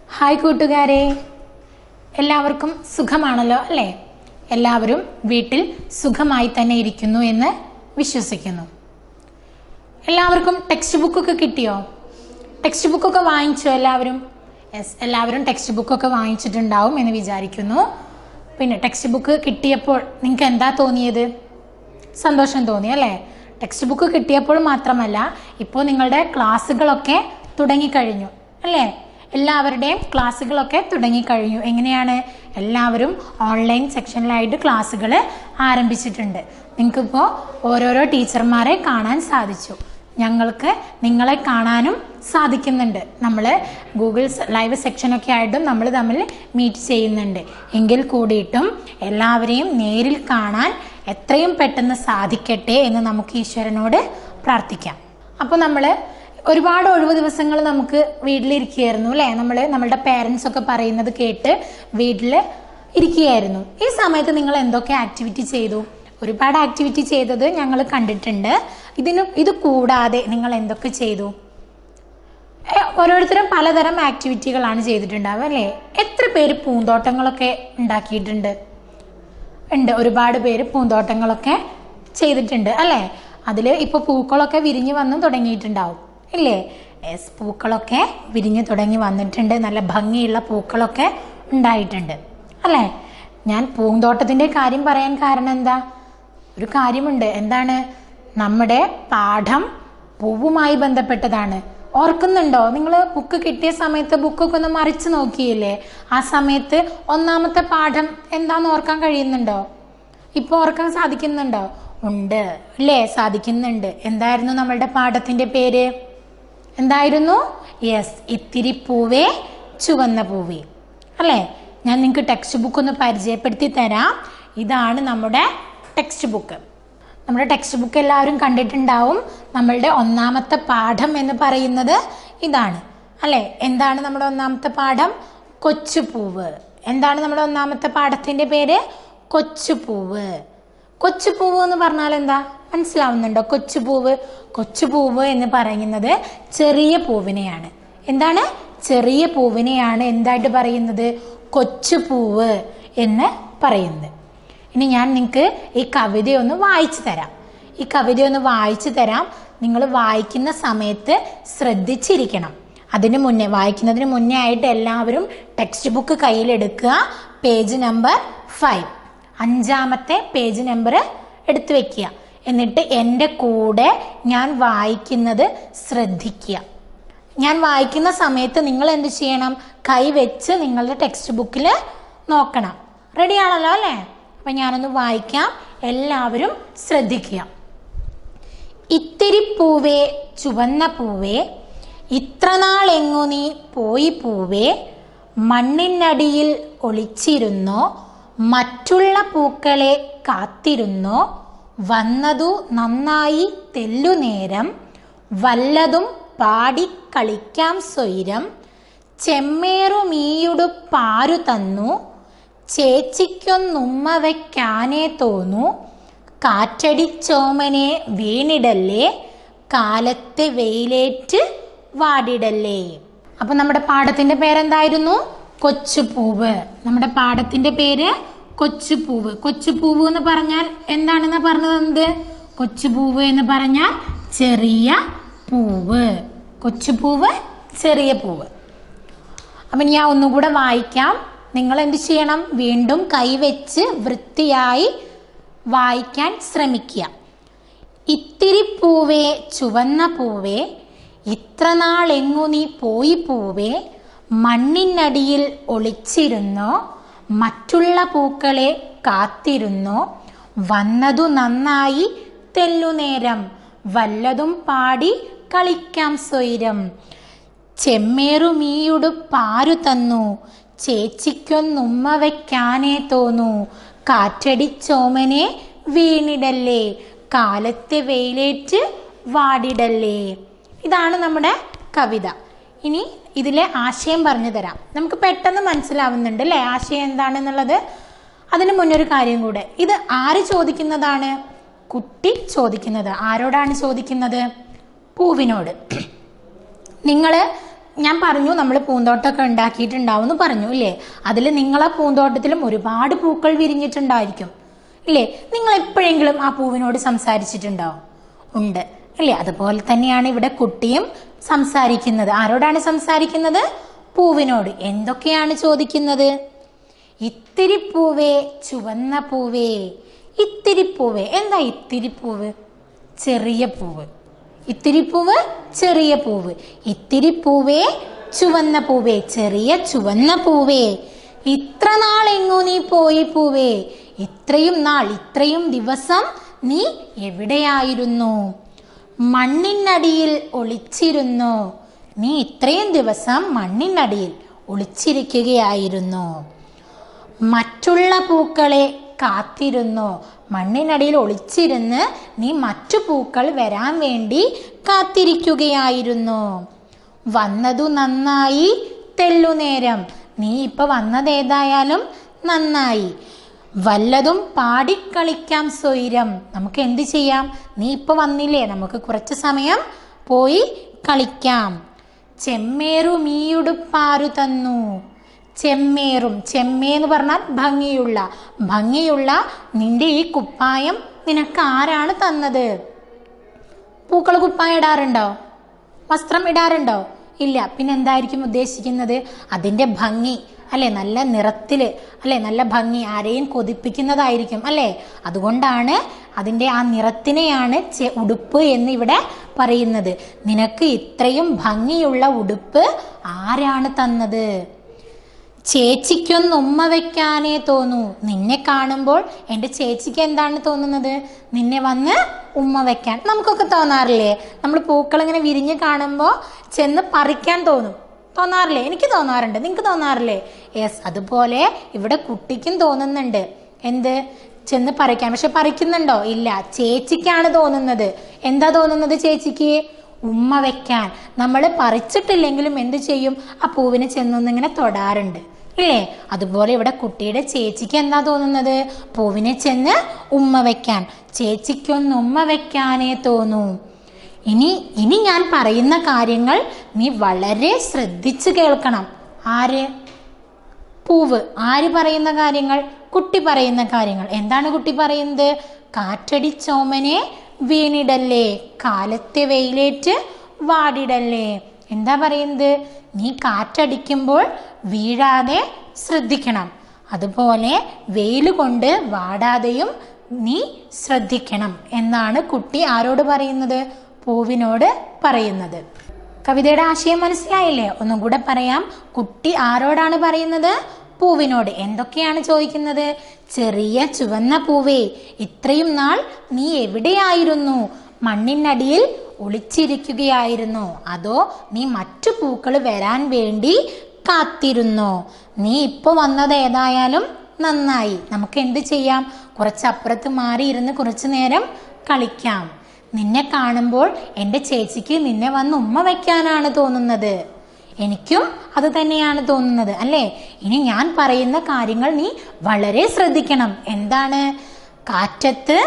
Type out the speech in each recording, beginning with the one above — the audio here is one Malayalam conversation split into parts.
ഹായ് കൂട്ടുകാരെ എല്ലാവർക്കും സുഖമാണല്ലോ അല്ലേ എല്ലാവരും വീട്ടിൽ സുഖമായി തന്നെ ഇരിക്കുന്നു എന്ന് വിശ്വസിക്കുന്നു എല്ലാവർക്കും ടെക്സ്റ്റ് ബുക്കൊക്കെ കിട്ടിയോ ടെക്സ്റ്റ് ബുക്കൊക്കെ വാങ്ങിച്ചോ എല്ലാവരും യെസ് എല്ലാവരും ടെക്സ്റ്റ് ബുക്കൊക്കെ വാങ്ങിച്ചിട്ടുണ്ടാവും എന്ന് വിചാരിക്കുന്നു പിന്നെ ടെക്സ്റ്റ് ബുക്ക് കിട്ടിയപ്പോൾ നിങ്ങൾക്ക് എന്താ തോന്നിയത് സന്തോഷം തോന്നി അല്ലേ ടെക്സ്റ്റ് ബുക്ക് കിട്ടിയപ്പോൾ മാത്രമല്ല ഇപ്പോൾ നിങ്ങളുടെ ക്ലാസ്സുകളൊക്കെ തുടങ്ങിക്കഴിഞ്ഞു അല്ലേ എല്ലാവരുടെയും ക്ലാസ്സുകളൊക്കെ തുടങ്ങിക്കഴിഞ്ഞു എങ്ങനെയാണ് എല്ലാവരും ഓൺലൈൻ സെക്ഷനിലായിട്ട് ക്ലാസ്സുകൾ ആരംഭിച്ചിട്ടുണ്ട് നിങ്ങൾക്കിപ്പോൾ ഓരോരോ ടീച്ചർമാരെ കാണാൻ സാധിച്ചു ഞങ്ങൾക്ക് നിങ്ങളെ കാണാനും സാധിക്കുന്നുണ്ട് നമ്മൾ ഗൂഗിൾ ലൈവ് സെക്ഷനൊക്കെ ആയിട്ടും നമ്മൾ തമ്മിൽ മീറ്റ് ചെയ്യുന്നുണ്ട് എങ്കിൽ കൂടിയിട്ടും എല്ലാവരെയും നേരിൽ കാണാൻ എത്രയും പെട്ടെന്ന് സാധിക്കട്ടെ എന്ന് നമുക്ക് ഈശ്വരനോട് പ്രാർത്ഥിക്കാം അപ്പോൾ നമ്മൾ ഒരുപാട് ഒഴിവ് ദിവസങ്ങൾ നമുക്ക് വീട്ടിലിരിക്കുകയായിരുന്നു അല്ലേ നമ്മൾ നമ്മളുടെ പേരൻസ് ഒക്കെ പറയുന്നത് കേട്ട് വീട്ടിൽ ഇരിക്കുകയായിരുന്നു ഈ സമയത്ത് നിങ്ങൾ എന്തൊക്കെ ആക്ടിവിറ്റി ചെയ്തു ഒരുപാട് ആക്ടിവിറ്റി ചെയ്തത് ഞങ്ങൾ കണ്ടിട്ടുണ്ട് ഇതിന് ഇത് കൂടാതെ നിങ്ങൾ എന്തൊക്കെ ചെയ്തു ഏ, ഓരോരുത്തരും പലതരം ആക്ടിവിറ്റികളാണ് ചെയ്തിട്ടുണ്ടാവുക അല്ലേ എത്ര പേര് പൂന്തോട്ടങ്ങളൊക്കെ ഉണ്ടാക്കിയിട്ടുണ്ട് ഉണ്ട് ഒരുപാട് പേര് പൂന്തോട്ടങ്ങളൊക്കെ ചെയ്തിട്ടുണ്ട് അല്ലേ അതിൽ ഇപ്പോൾ പൂക്കളൊക്കെ വിരിഞ്ഞ് വന്ന് തുടങ്ങിയിട്ടുണ്ടാവും ഇല്ലേ യെസ് പൂക്കളൊക്കെ വിരിഞ്ഞ് തുടങ്ങി വന്നിട്ടുണ്ട് നല്ല ഭംഗിയുള്ള പൂക്കളൊക്കെ ഉണ്ടായിട്ടുണ്ട് അല്ലേ ഞാൻ പൂന്തോട്ടത്തിൻ്റെ കാര്യം പറയാൻ കാരണം എന്താ ഒരു കാര്യമുണ്ട് എന്താണ് നമ്മുടെ പാഠം പൂവുമായി ബന്ധപ്പെട്ടതാണ് ഓർക്കുന്നുണ്ടോ നിങ്ങൾ ബുക്ക് കിട്ടിയ സമയത്ത് ബുക്കൊക്കെ ഒന്ന് മറിച്ച് നോക്കിയില്ലേ ആ സമയത്ത് ഒന്നാമത്തെ പാഠം എന്താന്ന് ഓർക്കാൻ കഴിയുന്നുണ്ടോ ഇപ്പൊ ഓർക്കാൻ സാധിക്കുന്നുണ്ടോ ഉണ്ട് അല്ലേ സാധിക്കുന്നുണ്ട് എന്തായിരുന്നു നമ്മളുടെ പാഠത്തിന്റെ പേര് എന്തായിരുന്നു യെസ് ഇത്തിരി പൂവേ ചുവന്ന പൂവേ അല്ലേ ഞാൻ നിങ്ങൾക്ക് ടെക്സ്റ്റ് ബുക്ക് ഒന്ന് പരിചയപ്പെടുത്തി തരാം ഇതാണ് നമ്മുടെ ടെക്സ്റ്റ് ബുക്ക് നമ്മുടെ ടെക്സ്റ്റ് ബുക്ക് എല്ലാവരും കണ്ടിട്ടുണ്ടാവും നമ്മളുടെ ഒന്നാമത്തെ പാഠം എന്ന് പറയുന്നത് ഇതാണ് അല്ലേ എന്താണ് നമ്മുടെ ഒന്നാമത്തെ പാഠം കൊച്ചുപൂവ് എന്താണ് നമ്മുടെ ഒന്നാമത്തെ പാഠത്തിന്റെ പേര് കൊച്ചുപൂവ് കൊച്ചുപൂവ് എന്ന് പറഞ്ഞാൽ എന്താ മനസ്സിലാവുന്നുണ്ടോ കൊച്ചുപൂവ് കൊച്ചുപൂവ് എന്ന് പറയുന്നത് ചെറിയ പൂവിനെയാണ് എന്താണ് ചെറിയ പൂവിനെയാണ് എന്തായിട്ട് പറയുന്നത് കൊച്ചുപൂവ് എന്ന് പറയുന്നത് ഇനി ഞാൻ നിങ്ങൾക്ക് ഈ കവിത ഒന്ന് വായിച്ചു തരാം ഈ കവിത ഒന്ന് വായിച്ചു തരാം നിങ്ങൾ വായിക്കുന്ന സമയത്ത് ശ്രദ്ധിച്ചിരിക്കണം അതിന് മുന്നേ വായിക്കുന്നതിന് മുന്നേ ആയിട്ട് എല്ലാവരും ടെക്സ്റ്റ് ബുക്ക് കയ്യിലെടുക്കുക പേജ് നമ്പർ ഫൈവ് അഞ്ചാമത്തെ പേജ് നമ്പർ എടുത്തു വെക്കുക എന്നിട്ട് എൻ്റെ കൂടെ ഞാൻ വായിക്കുന്നത് ശ്രദ്ധിക്കുക ഞാൻ വായിക്കുന്ന സമയത്ത് നിങ്ങൾ എന്ത് ചെയ്യണം കൈ വെച്ച് നിങ്ങളുടെ ടെക്സ്റ്റ് ബുക്കിൽ നോക്കണം റെഡി ആണല്ലോ അല്ലേ അപ്പം ഞാനൊന്ന് വായിക്കാം എല്ലാവരും ശ്രദ്ധിക്കുക ഇത്തിരി പൂവേ ചുവന്ന പൂവേ ഇത്ര നാളെങ്ങു നീ പോയി പൂവേ മണ്ണിനടിയിൽ ഒളിച്ചിരുന്നോ മറ്റുള്ള പൂക്കളെ കാത്തിരുന്നോ വന്നതു നന്നായി തെല്ലുനേരം വല്ലതും പാടി കളിക്കാം സ്വൈരം ചെമ്മേറുമീയുടു പാരു തന്നു ചേച്ചിക്കൊന്നുമ്മ വയ്ക്കാനേ തോന്നു കാറ്റടിച്ചോമനെ വീണിടല്ലേ കാലത്തെ വെയിലേറ്റ് വാടിടല്ലേ അപ്പൊ നമ്മുടെ പാഠത്തിന്റെ പേരെന്തായിരുന്നു കൊച്ചുപൂവ് നമ്മുടെ പാഠത്തിന്റെ പേര് കൊച്ചുപൂവ് കൊച്ചുപൂവ് എന്ന് പറഞ്ഞാൽ എന്താണെന്ന് പറഞ്ഞു തന്നത് കൊച്ചുപൂവ് എന്ന് പറഞ്ഞാൽ ചെറിയ പൂവ് കൊച്ചുപൂവ് ചെറിയ പൂവ് അപ്പം ഞാൻ ഒന്നുകൂടെ വായിക്കാം നിങ്ങൾ എന്ത് ചെയ്യണം വീണ്ടും കൈവച്ച് വൃത്തിയായി വായിക്കാൻ ശ്രമിക്കുക ഇത്തിരി പൂവേ ചുവന്ന പൂവേ ഇത്ര നാളെങ്ങു നീ പോയി പൂവേ മണ്ണിനടിയിൽ ഒളിച്ചിരുന്നോ മറ്റുള്ള പൂക്കളെ കാത്തിരുന്നോ വന്നതു നന്നായി തെല്ലുനേരം വല്ലതും പാടി കളിക്കാം സ്വൈരം ചെമ്മേറുമീയുടു പാരു തന്നു ചേച്ചിക്കൊന്നുമ്മ വയ്ക്കാനേ തോന്നു കാറ്റടിച്ചോമനെ വീണിടല്ലേ കാലത്തെ വെയിലേറ്റ് വാടിടല്ലേ ഇതാണ് നമ്മുടെ കവിത ഇനി ഇതിലെ ആശയം പറഞ്ഞു തരാം നമുക്ക് പെട്ടെന്ന് മനസ്സിലാവുന്നുണ്ട് അല്ലേ ആശയം എന്താണെന്നുള്ളത് അതിന് മുന്നൊരു കാര്യം കൂടെ ഇത് ആര് ചോദിക്കുന്നതാണ് കുട്ടി ചോദിക്കുന്നത് ആരോടാണ് ചോദിക്കുന്നത് പൂവിനോട് നിങ്ങൾ ഞാൻ പറഞ്ഞു നമ്മൾ പൂന്തോട്ടമൊക്കെ ഉണ്ടാക്കിയിട്ടുണ്ടാവും എന്ന് പറഞ്ഞു ഇല്ലേ അതിൽ നിങ്ങളെ പൂന്തോട്ടത്തിലും ഒരുപാട് പൂക്കൾ വിരിഞ്ഞിട്ടുണ്ടായിരിക്കും ഇല്ലേ നിങ്ങൾ എപ്പോഴെങ്കിലും ആ പൂവിനോട് സംസാരിച്ചിട്ടുണ്ടാവും ഉണ്ട് ഇല്ലേ അതുപോലെ തന്നെയാണ് ഇവിടെ കുട്ടിയും സംസാരിക്കുന്നത് ആരോടാണ് സംസാരിക്കുന്നത് പൂവിനോട് എന്തൊക്കെയാണ് ചോദിക്കുന്നത് ഇത്തിരി പൂവേ ചുവന്ന പൂവേ ഇത്തിരി പൂവേ എന്താ ഇത്തിരി പൂവ് ചെറിയ പൂവ് ഇത്തിരി പൂവ് ചെറിയ പൂവ് ഇത്തിരി പൂവേ ചുവന്ന പൂവേ ചെറിയ ചുവന്ന പൂവേ ഇത്ര നാൾ എങ്ങു നീ പോയി പൂവേ ഇത്രയും നാൾ ഇത്രയും ദിവസം നീ എവിടെയായിരുന്നു മണ്ണിനടിയിൽ ഒളിച്ചിരുന്നു നീ ഇത്രയും ദിവസം മണ്ണിനടിയിൽ ഒളിച്ചിരിക്കുകയായിരുന്നു മറ്റുള്ള പൂക്കളെ കാത്തിരുന്നു മണ്ണിനടിയിൽ ഒളിച്ചിരുന്ന് നീ മറ്റു പൂക്കൾ വരാൻ വേണ്ടി കാത്തിരിക്കുകയായിരുന്നു വന്നതു നന്നായി തെല്ലുനേരം നീ ഇപ്പൊ വന്നത് ഏതായാലും നന്നായി വല്ലതും പാടിക്കളിക്കാം സ്വൈരം നമുക്ക് എന്ത് ചെയ്യാം നീ ഇപ്പൊ വന്നില്ലേ നമുക്ക് കുറച്ച് സമയം പോയി കളിക്കാം ചെമ്മേറു മീയുടുപ്പാരു തന്നു ചെമ്മേറും ചെമ്മേ എന്ന് പറഞ്ഞാൽ ഭംഗിയുള്ള ഭംഗിയുള്ള നിന്റെ ഈ കുപ്പായം നിനക്ക് ആരാണ് തന്നത് പൂക്കൾ കുപ്പായം ഇടാറുണ്ടോ വസ്ത്രം ഇടാറുണ്ടോ ഇല്ല പിന്നെ എന്തായിരിക്കും ഉദ്ദേശിക്കുന്നത് അതിൻ്റെ ഭംഗി അല്ലെ നല്ല നിറത്തില് അല്ലെ നല്ല ഭംഗി ആരെയും കൊതിപ്പിക്കുന്നതായിരിക്കും അല്ലെ അതുകൊണ്ടാണ് അതിൻ്റെ ആ നിറത്തിനെയാണ് ചെ- ഉടുപ്പ് എന്ന് ഇവിടെ പറയുന്നത് നിനക്ക് ഇത്രയും ഭംഗിയുള്ള ഉടുപ്പ് ആരാണ് തന്നത് ചേച്ചിക്കൊന്ന് ഉമ്മ വെക്കാനേ തോന്നൂ നിന്നെ കാണുമ്പോൾ എൻ്റെ ചേച്ചിക്ക് എന്താണ് തോന്നുന്നത് നിന്നെ വന്ന് ഉമ്മ വെക്കാൻ നമുക്കൊക്കെ തോന്നാറില്ലേ നമ്മൾ പൂക്കൾ ഇങ്ങനെ വിരിഞ്ഞ് കാണുമ്പോൾ ചെന്ന് പറിക്കാൻ തോന്നും തോന്നാറില്ലേ എനിക്ക് തോന്നാറുണ്ട് നിങ്ങൾക്ക് തോന്നാറില്ലേ യെസ് അതുപോലെ ഇവിടെ കുട്ടിക്കും തോന്നുന്നുണ്ട് എന്ത് ചെന്ന് പറിക്കാൻ പക്ഷെ പറിക്കുന്നുണ്ടോ ഇല്ല ചേച്ചിക്കാണ് തോന്നുന്നത് എന്താ തോന്നുന്നത് ചേച്ചിക്ക് ഉമ്മ വെക്കാൻ നമ്മൾ പറിച്ചിട്ടില്ലെങ്കിലും എന്ത് ചെയ്യും ആ പൂവിനെ ചെന്നൊന്നിങ്ങനെ തൊടാറുണ്ട് ഇല്ലേ അതുപോലെ ഇവിടെ കുട്ടിയുടെ ചേച്ചിക്ക് എന്താ തോന്നുന്നത് പൂവിനെ ചെന്ന് ഉമ്മ വെക്കാൻ ചേച്ചിക്കൊന്ന് ഉമ്മ വെക്കാനേ തോന്നൂ ഇനി ഇനി ഞാൻ പറയുന്ന കാര്യങ്ങൾ നീ വളരെ ശ്രദ്ധിച്ച് കേൾക്കണം ആര് പൂവ് ആര് പറയുന്ന കാര്യങ്ങൾ കുട്ടി പറയുന്ന കാര്യങ്ങൾ എന്താണ് കുട്ടി പറയുന്നത് കാറ്റടിച്ചോമനെ വീണിടല്ലേ കാലത്തെ വെയിലേറ്റ് വാടിടല്ലേ എന്താ പറയുന്നത് നീ കാറ്റടിക്കുമ്പോൾ വീഴാതെ ശ്രദ്ധിക്കണം അതുപോലെ വെയിൽ കൊണ്ട് വാടാതെയും നീ ശ്രദ്ധിക്കണം എന്നാണ് കുട്ടി ആരോട് പറയുന്നത് പൂവിനോട് പറയുന്നത് കവിതയുടെ ആശയം മനസ്സിലായില്ലേ ഒന്നും കൂടെ പറയാം കുട്ടി ആരോടാണ് പറയുന്നത് പൂവിനോട് എന്തൊക്കെയാണ് ചോദിക്കുന്നത് ചെറിയ ചുവന്ന പൂവേ ഇത്രയും നാൾ നീ എവിടെയായിരുന്നു മണ്ണിനടിയിൽ ഒളിച്ചിരിക്കുകയായിരുന്നോ അതോ നീ മറ്റു പൂക്കൾ വരാൻ വേണ്ടി കാത്തിരുന്നോ നീ ഇപ്പോൾ വന്നത് ഏതായാലും നന്നായി നമുക്ക് എന്ത് ചെയ്യാം കുറച്ച് അപ്പുറത്ത് മാറി ഇരുന്ന് കുറച്ചു നേരം കളിക്കാം നിന്നെ കാണുമ്പോൾ എൻ്റെ ചേച്ചിക്ക് നിന്നെ വന്ന് ഉമ്മ വയ്ക്കാനാണ് തോന്നുന്നത് എനിക്കും അത് തന്നെയാണ് തോന്നുന്നത് അല്ലേ ഇനി ഞാൻ പറയുന്ന കാര്യങ്ങൾ നീ വളരെ ശ്രദ്ധിക്കണം എന്താണ് കാറ്റത്ത്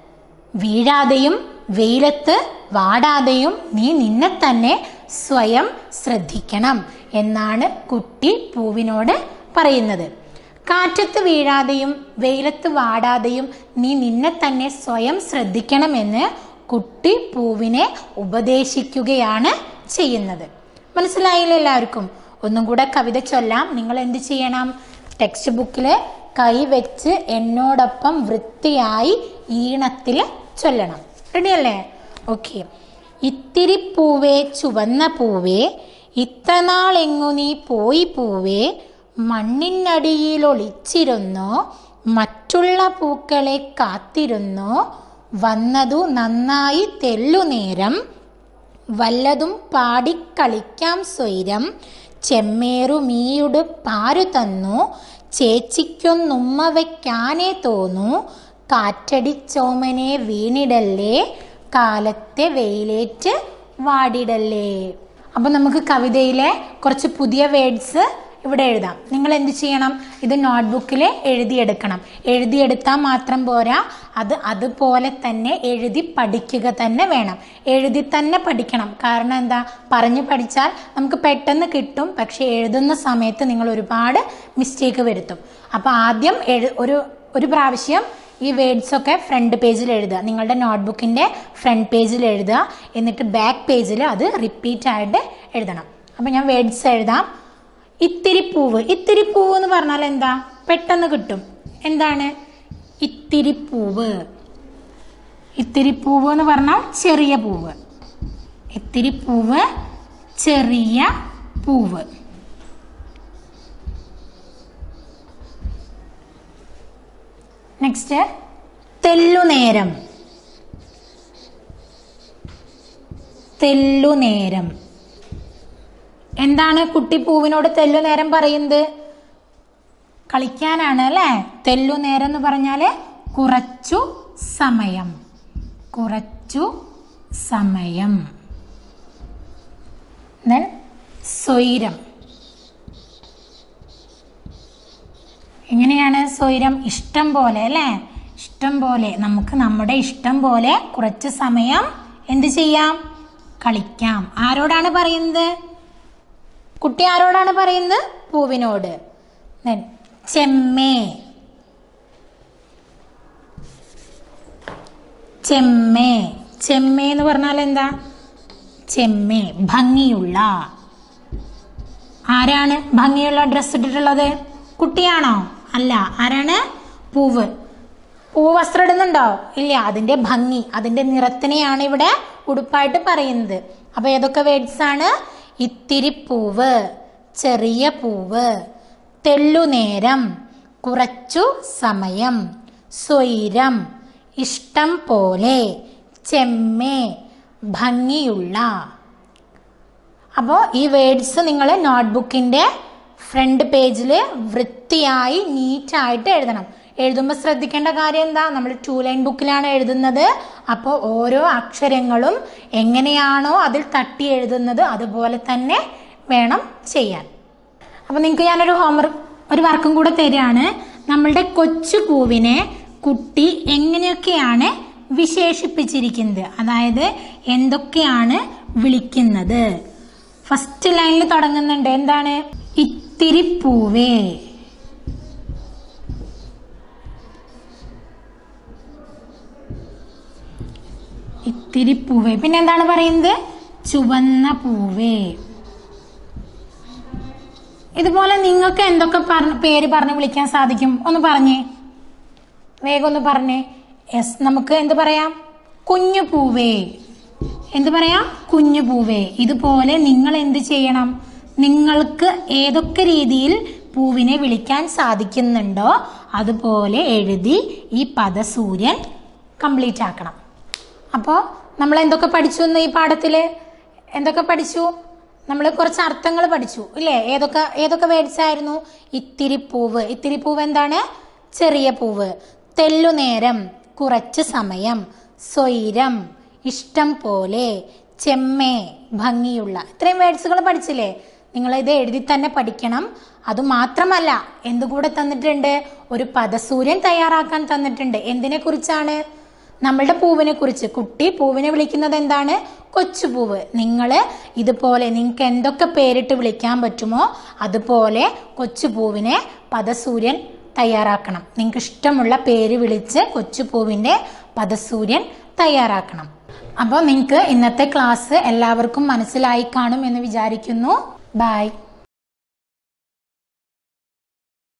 വീഴാതെയും വെയിലത്ത് വാടാതെയും നീ നിന്നെ തന്നെ സ്വയം ശ്രദ്ധിക്കണം എന്നാണ് കുട്ടി പൂവിനോട് പറയുന്നത് കാറ്റത്ത് വീഴാതെയും വെയിലത്ത് വാടാതെയും നീ നിന്നെ തന്നെ സ്വയം ശ്രദ്ധിക്കണമെന്ന് കുട്ടി പൂവിനെ ഉപദേശിക്കുകയാണ് ചെയ്യുന്നത് മനസ്സിലായില്ല എല്ലാവർക്കും ഒന്നും കൂടെ കവിത ചൊല്ലാം നിങ്ങൾ എന്ത് ചെയ്യണം ടെക്സ്റ്റ് ബുക്കിൽ കൈവച്ച് എന്നോടൊപ്പം വൃത്തിയായി ഈണത്തിൽ ചൊല്ലണം റെഡിയല്ലേ ഓക്കെ ഇത്തിരി പൂവേ ചുവന്ന പൂവേ ഇത്ര നാളെങ്ങു നീ പോയി പൂവേ മണ്ണിനടിയിൽ ഒളിച്ചിരുന്നോ മറ്റുള്ള പൂക്കളെ കാത്തിരുന്നോ വന്നതു നന്നായി തെല്ലുനേരം വല്ലതും പാടിക്കളിക്കാം സ്വൈരം ചെമ്മേറു മീയുട് പാരു തന്നു ചേച്ചിക്കൊന്നുമ്മ വയ്ക്കാനേ തോന്നു കാറ്റടിച്ചോമനെ വീണിടല്ലേ കാലത്തെ വെയിലേറ്റ് വാടിടല്ലേ അപ്പൊ നമുക്ക് കവിതയിലെ കുറച്ച് പുതിയ വേർഡ്സ് ഇവിടെ എഴുതാം നിങ്ങൾ എന്ത് ചെയ്യണം ഇത് നോട്ട്ബുക്കിൽ എഴുതിയെടുക്കണം എഴുതിയെടുത്താൽ മാത്രം പോരാ അത് അതുപോലെ തന്നെ എഴുതി പഠിക്കുക തന്നെ വേണം എഴുതി തന്നെ പഠിക്കണം കാരണം എന്താ പറഞ്ഞു പഠിച്ചാൽ നമുക്ക് പെട്ടെന്ന് കിട്ടും പക്ഷെ എഴുതുന്ന സമയത്ത് നിങ്ങൾ ഒരുപാട് മിസ്റ്റേക്ക് വരുത്തും അപ്പോൾ ആദ്യം എഴു ഒരു ഒരു പ്രാവശ്യം ഈ വേർഡ്സ് ഒക്കെ ഫ്രണ്ട് പേജിൽ എഴുതുക നിങ്ങളുടെ നോട്ട്ബുക്കിൻ്റെ ഫ്രണ്ട് പേജിൽ എഴുതുക എന്നിട്ട് ബാക്ക് പേജിൽ അത് റിപ്പീറ്റ് ആയിട്ട് എഴുതണം അപ്പോൾ ഞാൻ വേർഡ്സ് എഴുതാം ഇത്തിരി പൂവ് ഇത്തിരി പൂവ് എന്ന് പറഞ്ഞാൽ എന്താ പെട്ടെന്ന് കിട്ടും എന്താണ് ഇത്തിരി പൂവ് ഇത്തിരി പൂവ് എന്ന് പറഞ്ഞാൽ ചെറിയ പൂവ് ഇത്തിരി പൂവ് ചെറിയ പൂവ് നെക്സ്റ്റ് തെല്ലുനേരം തെല്ലുനേരം എന്താണ് കുട്ടി പൂവിനോട് തെല്ലുനേരം പറയുന്നത് കളിക്കാനാണ് അല്ലേ തെല്ലുനേരം എന്ന് പറഞ്ഞാൽ കുറച്ചു സമയം കുറച്ചു സമയം then സ്വൈരം എങ്ങനെയാണ് സ്വൈരം ഇഷ്ടം പോലെ അല്ലേ ഇഷ്ടം പോലെ നമുക്ക് നമ്മുടെ ഇഷ്ടം പോലെ കുറച്ച് സമയം എന്ത് ചെയ്യാം കളിക്കാം ആരോടാണ് പറയുന്നത് കുട്ടി ആരോടാണ് പറയുന്നത് പൂവിനോട് Then, ചെമ്മേ ചെമ്മേ ചെമ്മേ എന്ന് പറഞ്ഞാൽ എന്താ ചെമ്മേ ഭംഗിയുള്ള ആരാണ് ഭംഗിയുള്ള ഡ്രസ്സ് ഇട്ടിട്ടുള്ളത് കുട്ടിയാണോ അല്ല ആരാണ് പൂവ് പൂവ് വസ്ത്രം ഇടുന്നുണ്ടോ ഇല്ല അതിന്റെ ഭംഗി അതിന്റെ നിറത്തിനെയാണ് ഇവിടെ ഉടുപ്പായിട്ട് പറയുന്നത് അപ്പൊ ഏതൊക്കെ വേർഡ്സ് ആണ് ഇത്തിരി പൂവ് ചെറിയ പൂവ് തെല്ലുനേരം കുറച്ചു സമയം സ്വൈരം ഇഷ്ടം പോലെ ചെമ്മേ ഭംഗിയുള്ള അപ്പോൾ ഈ വേർഡ്സ് നിങ്ങൾ നോട്ട്ബുക്കിൻ്റെ ഫ്രണ്ട് പേജിൽ വൃത്തിയായി നീറ്റായിട്ട് എഴുതണം എഴുതുമ്പോൾ ശ്രദ്ധിക്കേണ്ട കാര്യം എന്താ നമ്മൾ ടു ലൈൻ ബുക്കിലാണ് എഴുതുന്നത് അപ്പോൾ ഓരോ അക്ഷരങ്ങളും എങ്ങനെയാണോ അതിൽ തട്ടി എഴുതുന്നത് അതുപോലെ തന്നെ വേണം ചെയ്യാൻ അപ്പോൾ നിങ്ങൾക്ക് ഞാനൊരു ഹോംവർക്ക് ഒരു വർക്കും കൂടെ തരികയാണ് നമ്മളുടെ കൊച്ചു പൂവിനെ കുട്ടി എങ്ങനെയൊക്കെയാണ് വിശേഷിപ്പിച്ചിരിക്കുന്നത് അതായത് എന്തൊക്കെയാണ് വിളിക്കുന്നത് ഫസ്റ്റ് ലൈനിൽ തുടങ്ങുന്നുണ്ട് എന്താണ് ഇത്തിരി പൂവേ ഇത്തിരി പൂവേ പിന്നെ എന്താണ് പറയുന്നത് ചുവന്ന പൂവേ ഇതുപോലെ നിങ്ങൾക്ക് എന്തൊക്കെ പറഞ്ഞ പേര് പറഞ്ഞ് വിളിക്കാൻ സാധിക്കും ഒന്ന് പറഞ്ഞേ വേഗം ഒന്ന് പറഞ്ഞേ യെസ് നമുക്ക് എന്ത് പറയാം കുഞ്ഞു പൂവേ എന്ത് പറയാം കുഞ്ഞു പൂവേ ഇതുപോലെ നിങ്ങൾ എന്ത് ചെയ്യണം നിങ്ങൾക്ക് ഏതൊക്കെ രീതിയിൽ പൂവിനെ വിളിക്കാൻ സാധിക്കുന്നുണ്ടോ അതുപോലെ എഴുതി ഈ പദസൂര്യൻ കംപ്ലീറ്റ് ആക്കണം അപ്പോൾ നമ്മൾ എന്തൊക്കെ പഠിച്ചു എന്ന് ഈ പാഠത്തിൽ എന്തൊക്കെ പഠിച്ചു നമ്മൾ കുറച്ച് അർത്ഥങ്ങൾ പഠിച്ചു ഇല്ലേ ഏതൊക്കെ ഏതൊക്കെ വേർഡ്സ് ആയിരുന്നു ഇത്തിരി പൂവ് ഇത്തിരി പൂവ് എന്താണ് ചെറിയ പൂവ് തെല്ലുനേരം കുറച്ച് സമയം സ്വൈരം ഇഷ്ടം പോലെ ചെമ്മേ ഭംഗിയുള്ള ഇത്രയും വേർഡ്സുകൾ പഠിച്ചില്ലേ നിങ്ങൾ ഇത് എഴുതി തന്നെ പഠിക്കണം അതുമാത്രമല്ല എന്തുകൂടെ തന്നിട്ടുണ്ട് ഒരു പദസൂര്യൻ തയ്യാറാക്കാൻ തന്നിട്ടുണ്ട് എന്തിനെ കുറിച്ചാണ് നമ്മളുടെ പൂവിനെ കുറിച്ച് കുട്ടി പൂവിനെ വിളിക്കുന്നത് എന്താണ് കൊച്ചുപൂവ് നിങ്ങൾ ഇതുപോലെ നിങ്ങൾക്ക് എന്തൊക്കെ പേരിട്ട് വിളിക്കാൻ പറ്റുമോ അതുപോലെ കൊച്ചുപൂവിനെ പദസൂര്യൻ തയ്യാറാക്കണം നിങ്ങൾക്ക് ഇഷ്ടമുള്ള പേര് വിളിച്ച് കൊച്ചുപൂവിൻ്റെ പദസൂര്യൻ തയ്യാറാക്കണം അപ്പോൾ നിങ്ങൾക്ക് ഇന്നത്തെ ക്ലാസ് എല്ലാവർക്കും മനസ്സിലായി കാണും എന്ന് വിചാരിക്കുന്നു ബൈ